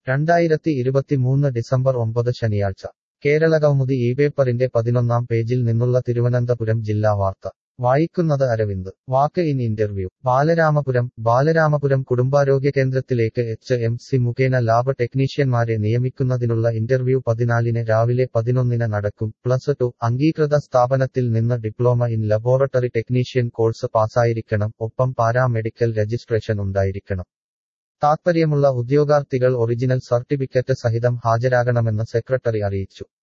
രണ്ടായിരത്തി ഇരുപത്തിമൂന്ന് ഡിസംബർ ഒമ്പത് ശനിയാഴ്ച കേരളകൗമുദി ഈ പേപ്പറിന്റെ പതിനൊന്നാം പേജിൽ നിന്നുള്ള തിരുവനന്തപുരം ജില്ലാ വാർത്ത വായിക്കുന്നത് Aravind walk in interview Balaramapuram Balaramapuram കുടുംബാരോഗ്യ കേന്ദ്രത്തിലേക്ക് എച്ച് എം സി മുഖേന ലാബ് ടെക്നീഷ്യന്മാരെ നിയമിക്കുന്നതിനുള്ള ഇന്റർവ്യൂ പതിനാലിന് രാവിലെ പതിനൊന്നിന് നടക്കും പ്ലസ് ടു അംഗീകൃത സ്ഥാപനത്തിൽ നിന്ന് diploma in laboratory technician course പാസ്സായിരിക്കണം ഒപ്പം പാരാമെഡിക്കൽ രജിസ്ട്രേഷൻ ഉണ്ടായിരിക്കണം താത്പര്യമുള്ള ഉദ്യോഗാർത്ഥികൾ ഒറിജിനൽ സർട്ടിഫിക്കറ്റ് സഹിതം ഹാജരാകണമെന്ന് സെക്രട്ടറി അറിയിച്ചു